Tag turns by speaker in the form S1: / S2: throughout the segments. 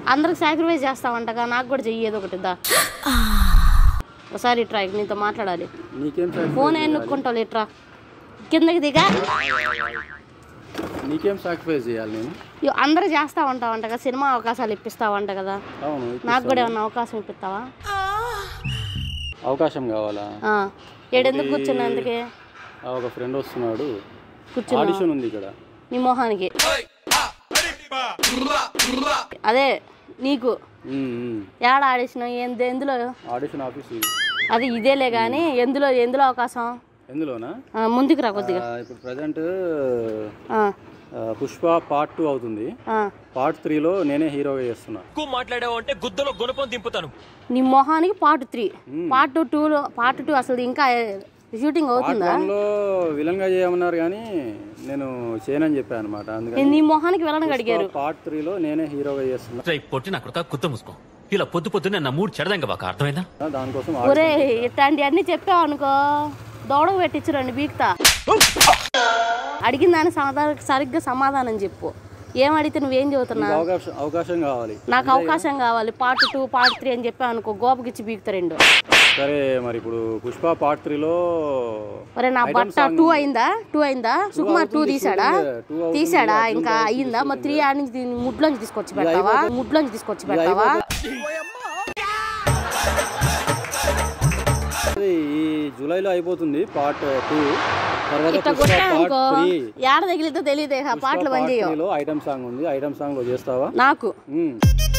S1: అందరికి సాక్రిఫైస్ చేస్తావంటగా నాకు కూడా చెయ్యేది ఒకటి దా ఒకసారి ఇట్రా ఇక నీతో మాట్లాడాలి
S2: నీకేం సాక్రిఫైస్
S1: ఫోన్ ఏం నొక్కుంటావు ఇట్రా కిందకి దిగా
S2: నీకేం సాక్రిఫైస్ చేయాలి నేను
S1: ఇయ్యో, అందరూ చేస్తా ఉంటావంట కదా సినిమా అవకాశాలు ఇప్పిస్తావంట కదా
S2: అవును
S1: నాకు కూడా ఏమన్నా అవకాశం ఇప్పిస్తావా
S2: అవకాశం కావాలా
S1: ఆ, ఏడెందుకు కూర్చున్నా అందుకే
S2: ఆ, ఒక ఫ్రెండ్ వస్తున్నాడు
S1: కూర్చున్నా
S2: ఆడిషన్ ఉంది ఇక్కడ
S1: నీ మొహానికి అదే నీకు
S2: ఉమ్, ఉమ్.
S1: ఏడ ఆడిషన్ ఏంది ఎందులో
S2: ఆడిషన్ ఆఫీస్ ఇది.
S1: అది ఇదేలే కానీ ఎందులో ఎందులో అవకాశం
S2: ఎందులోనా
S1: ఆ, ముందుకు రా కొద్దిగా
S2: ఆ, ఇప్పుడు ప్రజెంట్
S1: ఆ,
S2: పుష్ప పార్ట్ టూ అవుతుంది
S1: ఆ.
S2: పార్ట్ త్రీలో నేనే హీరోగా చేస్తున్నా
S3: ఎక్కువ మాట్లాడావు అంటే గుద్దలో గుణపం దింపుతాను
S1: నీ మొహానికి పార్ట్ త్రీ పార్ట్ టూలో పార్ట్ టూ అసలు ఇంకా షూటింగ్
S2: పార్ట్
S1: అవుతుందా
S2: వన్లో విలన్గా చేయమన్నారు కానీ నేను చేయనని చెప్పాను అనమాట అందుకని
S1: నీ మొహానికి వెళ్ళని అడిగారు
S2: పార్ట్ త్రీలో నేనే హీరోగా చేస్తున్నా
S3: రేయ్ పొట్టి నా కొడుక కుత్త మూసుకో ఇలా పొద్దు పొద్దున్నే నా మూడు చెడదంగా బాక అర్థమైందా
S2: దానికోసం
S1: ఒరే ఇట్లాంటి అన్ని చెప్పావు అనుకో దోడకు పెట్టించురండి బీక్తా అడిగిన దానికి సమాధానం సరిగ్గా సమాధానం చెప్పు ఏం అడిగితే నువ్వేం చదువుతున్నా
S2: నీకు అవకాశం అవకాశం కావాలి
S1: నాకు అవకాశం కావాలి పార్ట్ టూ పార్ట్ త్రీ అని చెప్పావు అనుకో గోపకిచ్చి బీక్తా రెండు
S2: సరే మరి ఇప్పుడు పుష్ప పార్ట్ త్రీలో
S1: ఒరే నా బట్ట టూ అయిందా టూ అయిందా సుకుమార్ టూ తీసాడా
S2: two అవుతుంది,
S1: తీసాడా
S2: అర్జున్
S1: ఇంకా
S2: బాబు
S1: అయ్యిందా మరి త్రీ ఆడ నుంచి దీన్ని ముడ్లోంచి తీసుకొచ్చి పెడతావా ముడ్లోంచి తీసుకొచ్చి పెడతావా
S2: అది ఈ జూలైలో అయిపోతుంది పార్ట్ టూ తర్వాత
S1: ఇట్లా
S2: పుష్ప
S1: కొట్టా
S2: పార్ట్
S1: అనుకో
S2: త్రీ
S1: ఏడ తగిలితే తెలియదే ఆ పాటలు
S2: పార్ట్
S1: పని చేయవు
S2: త్రీలో ఐటమ్ సాంగ్ ఉంది ఐటమ్ సాంగ్ లో చేస్తావా
S1: నాకు
S2: ఉమ్.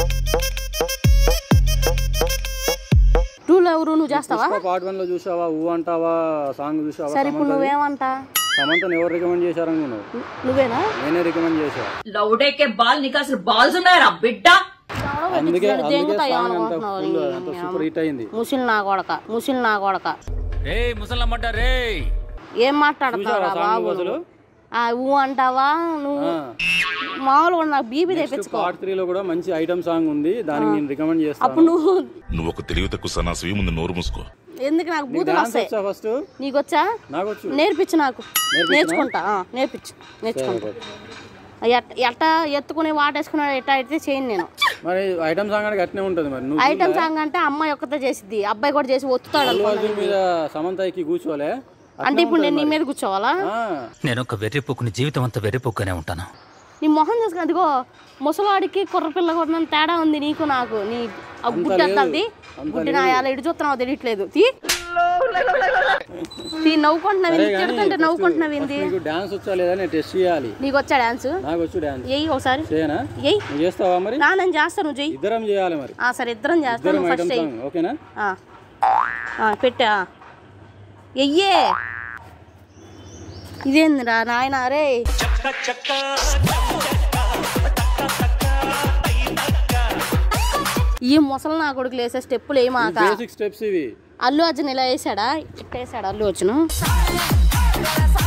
S1: టూలో ఎవరు నువ్వు చేస్తావా
S2: పుష్ప పార్ట్ వన్ లో చూసావా ఊ అంటావా సాంగ్ చూసావా
S1: సరే ఇప్పుడు
S2: సమంతది?
S1: నువ్వేమంటా
S2: సమంతని ఎవరు రికమెండ్ చేశారనుకున్నావు
S1: ను- నువ్వేనా
S2: నేనే రికమెండ్ చేశా
S4: लौड़े के बाल निकाल से बाल सुनाया बिड्डा
S2: అందుకే అందుకే
S1: దెంగుతాయి
S2: సాంగ్ అంత
S1: అనుకుంటున్నావు
S2: ఫుల్ అంత సూపర్ హిట్ అయింది
S1: ముసిల్ నా కొడక ముసిల్ నా కొడక
S3: రే ముసలమ్మంట రే
S1: ఏం మాట్లాడతావురా
S2: చూసావా సాంగ్
S1: బాబు
S2: అసలు
S1: ఆ ఊ అంటావా నువ్వు మామూలుగా నాకు బీపీ తెప్పించుకో
S2: పార్ట్ త్రీలో కూడా మంచి ఐటమ్ సాంగ్ ఉంది దానికి నేను రికమెండ్ చేస్తాను
S1: అప్పుడు నువ్వు
S5: నువ్వు ఒక తెలివి తక్కువ సన్నాసివి ముందు నోరు మూసుకో
S1: ఎందుకు నాకు బూతులు
S2: డాన్స్
S1: వస్తాయి
S2: వచ్చా ఫస్ట్
S1: నీకొచ్చా
S2: నాకు వచ్చు
S1: నేర్పించు నాకు నేర్చుకుంటా ఆ, నేర్పించు నేర్చుకుంటా ఎట్ట ఎట్ట ఎత్తుకుని వాటేసుకున్నాడు ఎట్ట అయితే చేయను నేను
S2: మరి ఐటమ్ సాంగ్ అంటే అట్నే ఉంటుంది మరి నువ్వు
S1: ఐటమ్ సాంగ్ అంటే అమ్మాయి ఒక్కతే చేసిద్ది అబ్బాయి కూడా చేసి ఒత్తుతాడు
S2: అల్లు
S1: అనుకున్నా
S2: అర్జున్ మీద సమంతకి కూర్చోలే
S1: అంటే ఇప్పుడు నేను నీ మీద కూర్చోవాలా
S2: ఆ,
S3: నేను ఒక వెర్రిపోకుని జీవితం అంతా వెర్రిపోకునే ఉంటాను
S1: నీ మొహం చూసుకుని అదిగో ముసలాడికి కుర్రపిల్ల కొట్టినంత తేడా ఉంది నీకు నాకు నీ ఆ గుడ్డ అంతది గుడ్డి నా అలా ఇటు చూస్తున్నావు తెలియట్లేదు తీ తీ నవ్వుకుంటున్నావు
S2: సరే
S1: ఎందుకు
S2: కానీ
S1: తిడుతుంటే
S2: first-
S1: నవ్వుకుంటున్నావు ఏంది
S2: first నీకు డాన్స్ వచ్చా లేదా నేను టెస్ట్ చేయాలి
S1: నీకు వచ్చా డాన్స్
S2: నాకు వచ్చు డాన్స్
S1: ఎయ్యి ఒకసారి
S2: చేయనా
S1: ఎయ్యి
S2: నువ్వు చేస్తావా మరి
S1: నా నేను చేస్తాను నువ్వు చెయ్యి
S2: ఇద్దరం చేయాలి మరి
S1: ఆ, సరే ఇద్దరం చేస్తాను
S2: ఇద్దరం
S1: నువ్వు
S2: ఐటమ్
S1: ఫస్ట్ ఎయ్యి
S2: సాంగ్ ఓకేనా
S1: ఆ. ఆ, పెట్టా ఎయ్యే ఇదేందిరా నాయన రే ఈ ముసలి నా కొడుకులు వేసే స్టెప్పులు ఏమాక
S2: బేసిక్ స్టెప్స్ ఇవి
S1: అల్లు అర్జున్ ఇలా వేసాడా ఇట్ట వేసాడు అల్లు అర్జున్